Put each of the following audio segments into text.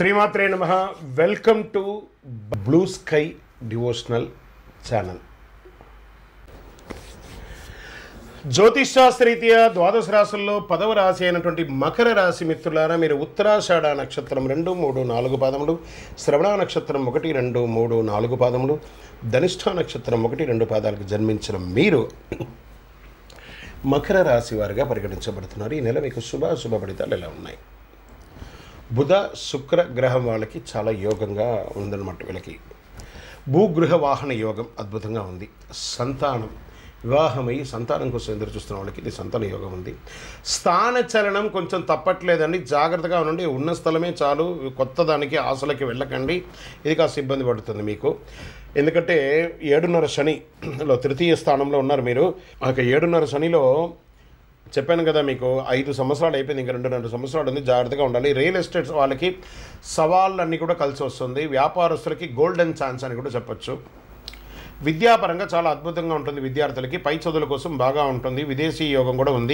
శ్రీమాత్రే నమ welcome to blue sky devotional channel జ్యోతిష్శాస్త్రరీత్యా ద్వాదశ రాశుల్లో పదవ రాశి అయినటువంటి మకర రాశి మిత్రులారా మీరు ఉత్తరాషాఢ నక్షత్రం రెండు మూడు నాలుగు పాదములు శ్రవణ నక్షత్రం ఒకటి రెండు మూడు నాలుగు పాదములు ధనిష్ఠ నక్షత్రం ఒకటి రెండు పాదాలకు జన్మించిన మీరు మకర రాశి వారిగా పరిగణించబడుతున్నారు ఈ నెల మీకు శుభ శుభ ఫలితాలు ఎలా ఉన్నాయి బుధ శుక్ర గ్రహం వాళ్ళకి చాలా యోగంగా ఉందన్నమాట వీళ్ళకి భూగృహ వాహన యోగం అద్భుతంగా ఉంది సంతానం వివాహమై సంతానం కోసం ఎదురు చూస్తున్న వాళ్ళకి ఇది సంతాన యోగం ఉంది స్థాన చలనం కొంచెం తప్పట్లేదండి జాగ్రత్తగా ఉండండి ఉన్న స్థలమే చాలు కొత్త దానికి ఆశలకి వెళ్ళకండి ఇది కాస్త ఇబ్బంది పడుతుంది మీకు ఎందుకంటే ఏడున్నర శనిలో తృతీయ స్థానంలో ఉన్నారు మీరు ఆ యొక్క ఏడున్నర శనిలో చెప్పాను కదా మీకు ఐదు సంవత్సరాలు అయిపోయింది ఇంకా రెండున్నర సంవత్సరాలు ఉంది జాగ్రత్తగా ఉండాలి రియల్ ఎస్టేట్స్ వాళ్ళకి సవాళ్ళన్నీ కూడా కలిసి వస్తుంది వ్యాపారస్తులకి గోల్డెన్ ఛాన్స్ అని కూడా చెప్పొచ్చు విద్యాపరంగా చాలా అద్భుతంగా ఉంటుంది విద్యార్థులకి పై చదువుల కోసం బాగా ఉంటుంది విదేశీ యోగం కూడా ఉంది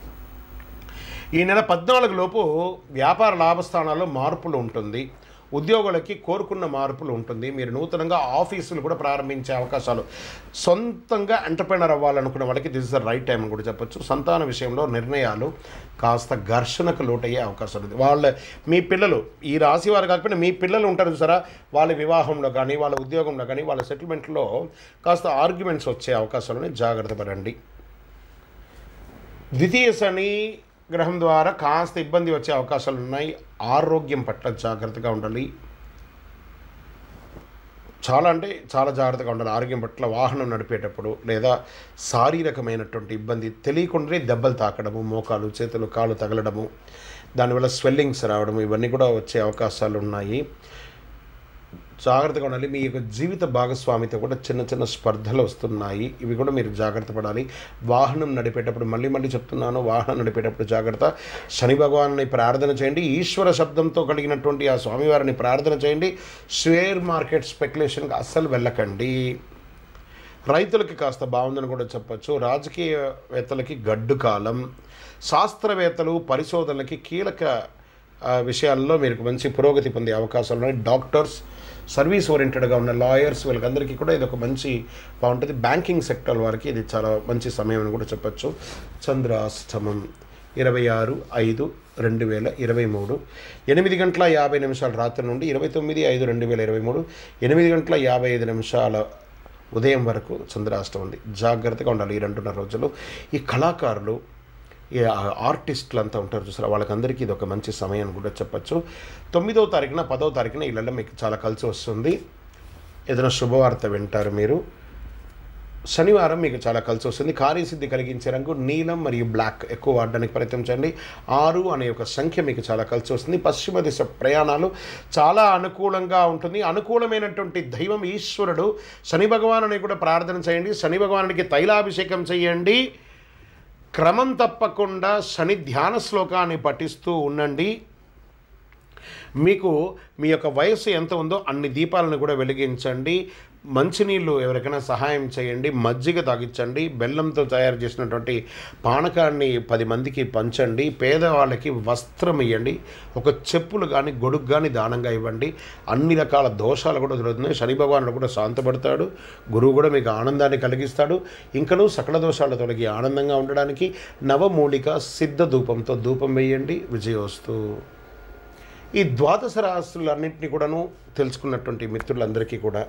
ఈ నెల పద్నాలుగు లోపు వ్యాపార లాభస్థానాల్లో మార్పులు ఉంటుంది ఉద్యోగులకి కోరుకున్న మార్పులు ఉంటుంది మీరు నూతనంగా ఆఫీసులు కూడా ప్రారంభించే అవకాశాలు సొంతంగా ఎంటర్ప్రైనర్ అవ్వాలనుకున్న వాళ్ళకి this is the right time అని కూడా చెప్పొచ్చు సంతాన విషయంలో నిర్ణయాలు కాస్త ఘర్షణకు లోటయ్యే అవకాశం ఉంది వాళ్ళ మీ పిల్లలు ఈ రాశి వారు కాకపోయినా మీ పిల్లలు ఉంటారు చూసారా వాళ్ళ వివాహంలో కానీ వాళ్ళ ఉద్యోగంలో కానీ వాళ్ళ సెటిల్మెంట్లో కాస్త ఆర్గ్యుమెంట్స్ వచ్చే అవకాశాలని జాగ్రత్త పడండి ద్వితీయ శని గ్రహం ద్వారా కాస్త ఇబ్బంది వచ్చే అవకాశాలు ఉన్నాయి ఆరోగ్యం పట్ల జాగ్రత్తగా ఉండాలి చాలా అంటే చాలా జాగ్రత్తగా ఉండాలి ఆరోగ్యం పట్ల వాహనం నడిపేటప్పుడు లేదా శారీరకమైనటువంటి ఇబ్బంది తెలియకుండానే దెబ్బలు తాకడము మోకాలు చేతులు కాళ్ళు తగలడము దానివల్ల స్వెల్లింగ్స్ రావడము ఇవన్నీ కూడా వచ్చే అవకాశాలు ఉన్నాయి జాగ్రత్తగా ఉండాలి మీ యొక్క జీవిత భాగస్వామితో కూడా చిన్న చిన్న స్పర్ధలు వస్తున్నాయి ఇవి కూడా మీరు జాగ్రత్త పడాలి వాహనం నడిపేటప్పుడు మళ్ళీ మళ్ళీ చెప్తున్నాను వాహనం నడిపేటప్పుడు జాగ్రత్త శని భగవాన్ని ప్రార్థన చేయండి ఈశ్వర శబ్దంతో కలిగినటువంటి ఆ స్వామివారిని ప్రార్థన చేయండి షేర్ మార్కెట్ స్పెక్యులేషన్కి అస్సలు వెళ్ళకండి రైతులకి కాస్త బాగుందని కూడా చెప్పచ్చు రాజకీయవేత్తలకి గడ్డు కాలం శాస్త్రవేత్తలు పరిశోధనలకి కీలక ఆ, విషయాల్లో మీరు మంచి పురోగతి పొందే అవకాశాలు ఉన్నాయి డాక్టర్స్ సర్వీస్ ఓరియంటెడ్గా ఉన్న లాయర్స్ వీళ్ళకందరికీ కూడా ఇది ఒక మంచి బాగుంటుంది బ్యాంకింగ్ సెక్టర్ వారికి ఇది చాలా మంచి సమయం అని కూడా చెప్పచ్చు చంద్రాష్టమం ఇరవై ఆరు ఐదు రెండు వేల ఇరవై మూడు ఎనిమిది గంటల యాభై నిమిషాల రాత్రి నుండి ఇరవై తొమ్మిది ఐదు రెండు వేల ఇరవై మూడు ఎనిమిది గంటల యాభై ఐదు నిమిషాల ఉదయం వరకు చంద్రాష్టం ఉంది జాగ్రత్తగా ఉండాలి ఈ రెండున్నర రోజులు ఈ కళాకారులు ఈ ఆర్టిస్టులు అంతా ఉంటారు చూసారా వాళ్ళకందరికీ ఇది ఒక మంచి సమయం అని కూడా చెప్పచ్చు తొమ్మిదవ తారీఖున పదవ తారీఖున ఇళ్ళల్లో మీకు చాలా కలిసి వస్తుంది ఏదైనా శుభవార్త వింటారు మీరు శనివారం మీకు చాలా కలిసి వస్తుంది కార్యసిద్ధి కలిగించే రంగు నీలం మరియు బ్లాక్ ఎక్కువ వాడడానికి ప్రయత్నం చేయండి ఆరు అనే ఒక సంఖ్య మీకు చాలా కలిసి వస్తుంది పశ్చిమ దిశ ప్రయాణాలు చాలా అనుకూలంగా ఉంటుంది అనుకూలమైనటువంటి దైవం ఈశ్వరుడు శని భగవానుని కూడా ప్రార్థన చేయండి శని భగవానుడికి తైలాభిషేకం చేయండి క్రమం తప్పకుండా శని ధ్యాన శ్లోకాన్ని పఠిస్తూ ఉండండి మీకు మీ యొక్క వయస్సు ఎంత ఉందో అన్ని దీపాలను కూడా వెలిగించండి మంచినీళ్ళు ఎవరికైనా సహాయం చేయండి మజ్జిగ తాగించండి బెల్లంతో తయారు చేసినటువంటి పానకాన్ని పది మందికి పంచండి పేదవాళ్ళకి వస్త్రం ఇవ్వండి ఒక చెప్పులు కానీ గొడుగు కానీ దానంగా ఇవ్వండి అన్ని రకాల దోషాలు కూడా జరుగుతున్నాయి శని భగవానుడు కూడా శాంతపడతాడు గురువు కూడా మీకు ఆనందాన్ని కలిగిస్తాడు ఇంకనూ సకల దోషాలు తొలగి ఆనందంగా ఉండడానికి నవమూలిక సిద్ధ ధూపంతో ధూపం వేయండి విజయోస్తు ఈ ద్వాదశ రాశులన్నింటినీ కూడాను తెలుసుకున్నటువంటి మిత్రులందరికీ కూడా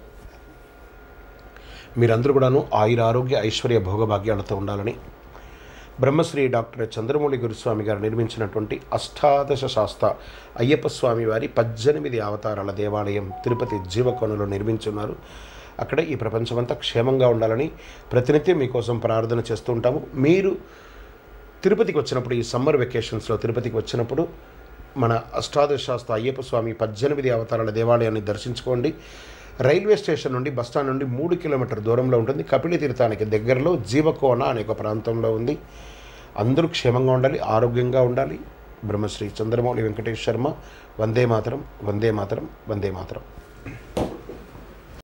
మీరందరూ కూడాను ఆయుర ఆరోగ్య ఐశ్వర్య భోగభాగ్యాలతో ఉండాలని బ్రహ్మశ్రీ డాక్టర్ చంద్రమౌళి గురుస్వామి గారు నిర్మించినటువంటి అష్టాదశ శాస్త్ర అయ్యప్ప స్వామి వారి పద్దెనిమిది అవతారాల దేవాలయం తిరుపతి జీవకోణలో నిర్మించున్నారు అక్కడ ఈ ప్రపంచమంతా క్షేమంగా ఉండాలని ప్రతినిత్యం మీకోసం ప్రార్థన చేస్తూ ఉంటాము మీరు తిరుపతికి వచ్చినప్పుడు ఈ సమ్మర్ వెకేషన్స్లో తిరుపతికి వచ్చినప్పుడు మన అష్టాదశ శాస్త్ర అయ్యప్ప స్వామి పద్దెనిమిది అవతారాల దేవాలయాన్ని దర్శించుకోండి రైల్వే స్టేషన్ నుండి బస్టాండ్ నుండి మూడు కిలోమీటర్ దూరంలో ఉంటుంది కపిలి తీర్థానికి దగ్గరలో జీవకోన అనే ఒక ప్రాంతంలో ఉంది అందరూ క్షేమంగా ఉండాలి ఆరోగ్యంగా ఉండాలి బ్రహ్మశ్రీ చంద్రమౌళి వెంకటేష్ శర్మ వందే మాతరం వందే మాతరం వందే మాతరం